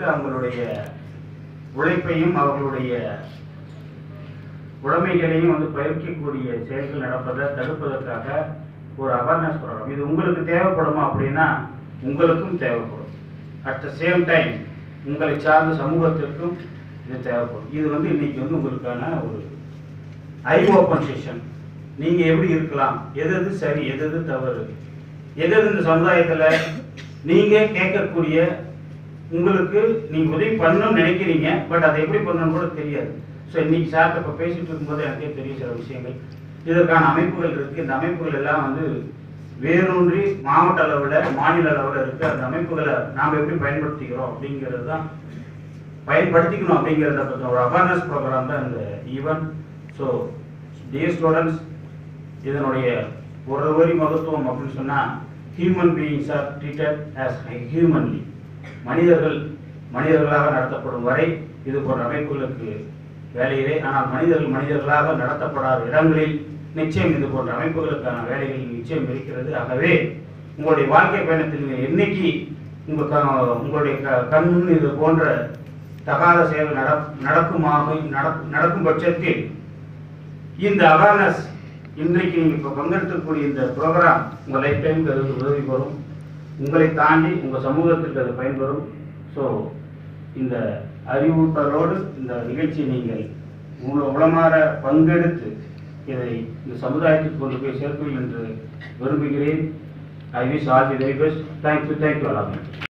அவங்களுடைய உழைப்பையும் அவர்களுடைய உடைமைகளையும் வந்து பயிர்க்கக்கூடிய செயல்கள் நடப்பதை தடுப்பதற்காக ஒரு அவேர்னஸ் ப்ரோக்ராம் இது உங்களுக்கு தேவைப்படுமா அப்படின்னா உங்களுக்கும் தேவைப்படும் அட் த சேம் டைம் உங்களை சார்ந்த சமூகத்திற்கும் இது தேவைப்படும் இது வந்து இன்னைக்கு வந்து உங்களுக்கான ஒரு ஐ ஓப்பன் செஷன் நீங்க எப்படி இருக்கலாம் எது எது சரி எது எது தவறு எது எது இந்த சமுதாயத்துல நீங்க கேட்கக்கூடிய உங்களுக்கு நீங்க உதவி பண்ணணும்னு நினைக்கிறீங்க பட் அதை எப்படி பண்ணணும்னு கூட தெரியாது ஸோ இன்னைக்கு சார்ட்ட இப்போ பேசிட்டு இருக்கும்போது எனக்கே தெரியும் சில விஷயங்கள் இதற்கான அமைப்புகள் இருக்கு இந்த அமைப்புகள் எல்லாம் வந்து வேரூன்றி மாவட்ட அளவில் மாநில அளவில் இருக்கு அந்த அமைப்புகளை நாம் எப்படி பயன்படுத்திக்கிறோம் அப்படிங்கிறது தான் பயன்படுத்திக்கணும் அப்படிங்கிறத பற்றின ஒரு அவேர்னஸ் ப்ரோக்ராம் தான் இந்த ஈவெண்ட் ஸோ டியர் ஸ்டூடெண்ட்ஸ் இதனுடைய ஒரு வரி மகத்துவம் அப்படின்னு சொன்னால் human beings are treated as humanly மனிதர்கள் மனிதர்களாக நடத்தப்படும் வரை இது போன்ற அமைப்புகளுக்கு வேலையிலே ஆனால் மனிதர்கள் மனிதர்களாக நடத்தப்படாத இடங்களில் நிச்சயம் இது போன்ற அமைப்புகளுக்கான வேலைகள் நிச்சயம் இருக்கிறது ஆகவே உங்களுடைய வாழ்க்கை பயணத்தில் நீங்கள் என்னைக்கு உங்க க- உங்களுடைய க- கண் முன் இது போன்ற தகாத செயல் நட நடக்குமாக நடக்- நடக்கும் பட்சத்தில் இந்த அவேர்னஸ் இன்றைக்கு நீங்க இப்ப பங்கெடுக்கக்கூடிய இந்த ப்ரோக்ராம் உங்க லைஃப் டைமுக்கு அது உதவி வரும் உங்களை தாண்டி உங்க சமூகத்திற்கு அது பயன்பெறும் ஸோ இந்த அறிவூட்டலோடு இந்த நிகழ்ச்சியை நீங்கள் உங்கள உளமாற பங்கெடுத்து இதை இந்த சமுதாயத்துக்கு கொண்டு போய் சேர்ப்பீர்கள் என்று விரும்புகிறேன் I wish all the very best thank you thank you அலாமே